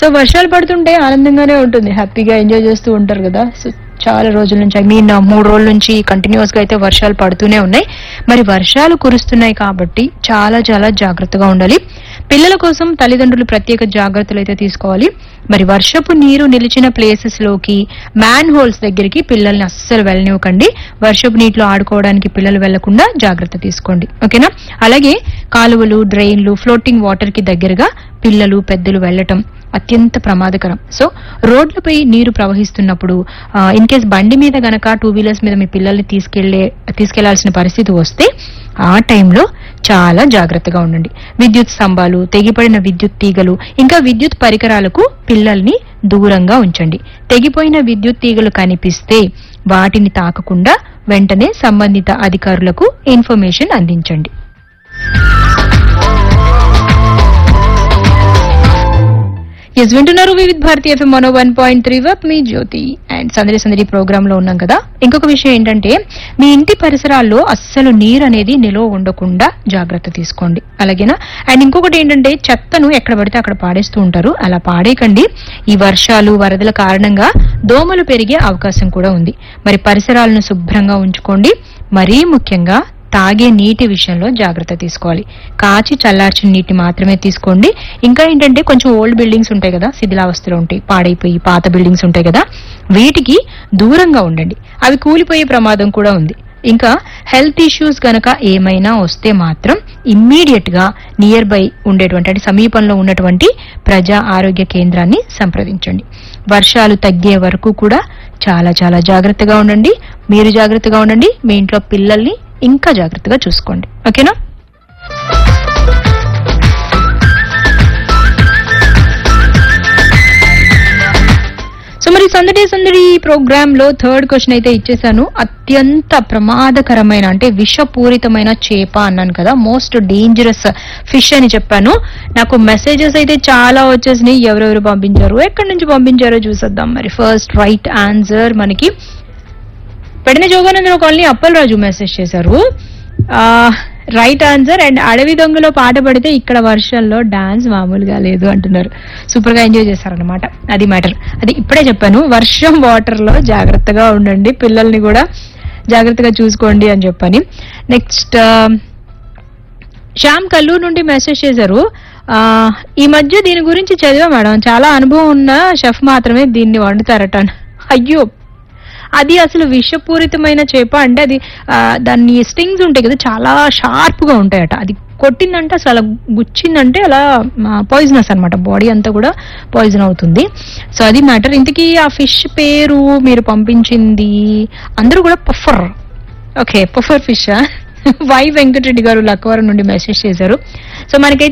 so వర్షాలు పడుతుంటే ఆనందంగానే ఉంటుంది హ్యాపీగా ఎంజాయ్ చేస్తూ ఉంటారు కదా సో చాలా రోజుల నుంచి ఐ మీన్ మూడు రోజుల నుంచి కంటిన్యూస్ గా అయితే వర్షాలు పడుతూనే ఉన్నాయి మరి వర్షాలు కురుస్తున్నాయి కాబట్టి చాలా చాలా జాగ్రత్తగా ఉండాలి పిల్లల కోసం తల్లిదండ్రులు ప్రత్యేక జాగ్రత్తలు అయితే తీసుకోవాలి మరి వర్షపు నీరు నిలిచిన ప్లేసెస్ లోకి మ్యాన్ హోల్స్ దగ్గరికి పిల్లల్ని అస్సలు వెళ్ళనివ్వకండి వర్షపు నీటిలో ఆడుకోవడానికి పిల్లలు వెళ్లకుండా జాగ్రత్త తీసుకోండి ఓకేనా అలాగే కాలువలు డ్రైన్లు ఫ్లోటింగ్ వాటర్ కి దగ్గరగా పిల్లలు పెద్దలు వెళ్ళటం అత్యంత ప్రమాదకరం సో రోడ్లపై నీరు ప్రవహిస్తున్నప్పుడు ఇన్ కేస్ బండి మీద గనక టూ వీలర్స్ మీద మీ పిల్లల్ని తీసుకెళ్లే తీసుకెళ్లాల్సిన పరిస్థితి వస్తే ఆ టైంలో చాలా జాగ్రత్తగా ఉండండి విద్యుత్ స్తంభాలు తెగిపడిన విద్యుత్ తీగలు ఇంకా విద్యుత్ పరికరాలకు పిల్లల్ని దూరంగా ఉంచండి తెగిపోయిన విద్యుత్ తీగలు కనిపిస్తే వాటిని తాకకుండా వెంటనే సంబంధిత అధికారులకు ఇన్ఫర్మేషన్ అందించండి ఎస్ వింటున్నారు వివిధ్ భారతి ఎఫ్ఎం మనో వన్ పాయింట్ త్రీ వప్ మీ జ్యోతి అండ్ సందడి సందడి ప్రోగ్రామ్ లో ఉన్నాం కదా ఇంకొక విషయం ఏంటంటే మీ ఇంటి పరిసరాల్లో అస్సలు నీరు అనేది నిలువ ఉండకుండా జాగ్రత్త తీసుకోండి అలాగేనా అండ్ ఇంకొకటి ఏంటంటే చెత్తను ఎక్కడ పడితే అక్కడ పాడేస్తూ ఉంటారు అలా పాడేయకండి ఈ వర్షాలు వరదల కారణంగా దోమలు పెరిగే అవకాశం కూడా ఉంది మరి పరిసరాలను శుభ్రంగా ఉంచుకోండి మరీ ముఖ్యంగా తాగే నీటి విషయంలో జాగ్రత్త తీసుకోవాలి కాచి చల్లార్చిన నీటి మాత్రమే తీసుకోండి ఇంకా ఏంటంటే కొంచెం ఓల్డ్ బిల్డింగ్స్ ఉంటాయి కదా శిథిలావస్థలో ఉంటాయి పాడైపోయి పాత బిల్డింగ్స్ ఉంటాయి కదా వీటికి దూరంగా ఉండండి అవి కూలిపోయే ప్రమాదం కూడా ఉంది ఇంకా హెల్త్ ఇష్యూస్ గనక ఏమైనా వస్తే మాత్రం ఇమ్మీడియట్ గా నియర్ బై ఉండేటువంటి అంటే సమీపంలో ఉన్నటువంటి ప్రజా ఆరోగ్య కేంద్రాన్ని సంప్రదించండి వర్షాలు తగ్గే వరకు కూడా చాలా చాలా జాగ్రత్తగా ఉండండి మీరు జాగ్రత్తగా ఉండండి మీ ఇంట్లో పిల్లల్ని ఇంకా జాగ్రత్తగా చూసుకోండి ఓకేనా సో మరి సందడి సందడి ప్రోగ్రామ్ లో థర్డ్ క్వశ్చన్ అయితే ఇచ్చేసాను అత్యంత ప్రమాదకరమైన అంటే విషపూరితమైన చేప అన్నాను కదా మోస్ట్ డేంజరస్ ఫిష్ అని చెప్పాను నాకు మెసేజెస్ అయితే చాలా వచ్చేసినాయి ఎవరెవరు పంపించారు ఎక్కడి నుంచి పంపించారో చూసేద్దాం మరి ఫస్ట్ రైట్ ఆన్సర్ మనకి పెడిన జోగానందన కాలనీ అప్పలరాజు మెసేజ్ చేశారు రైట్ ఆన్సర్ అండ్ అడవి దొంగలో పాట పడితే ఇక్కడ వర్షంలో డాన్స్ మామూలుగా లేదు అంటున్నారు సూపర్ గా ఎంజాయ్ చేశారనమాట అది మ్యాటర్ అది ఇప్పుడే చెప్పాను వర్షం వాటర్ లో జాగ్రత్తగా ఉండండి పిల్లల్ని కూడా జాగ్రత్తగా చూసుకోండి అని చెప్పని నెక్స్ట్ శ్యామ్ కల్లూరు నుండి మెసేజ్ చేశారు ఆ, ఈ మధ్య దీని గురించి చదివా మేడం చాలా అనుభవం ఉన్న షెఫ్ మాత్రమే దీన్ని వండుతారట అయ్యో అది అసలు విషపూరితమైన చేప అంటే అది ఆ, దాన్ని స్టింగ్స్ ఉంటాయి కదా చాలా షార్ప్ గా ఉంటాయట అది కొట్టిందంటే అసలు అలా గుచ్చిందంటే అలా పాయిజనస్ అన్నమాట బాడీ అంతా కూడా పాయిజన్ అవుతుంది సో అది మ్యాటర్ ఇంతకీ ఆ ఫిష్ పేరు మీరు పంపించింది అందరూ కూడా puffer okay puffer fish Y Venkatareddy garu Lakkavaram నుండి మెసేజ్ చేశారు సో మనకైతే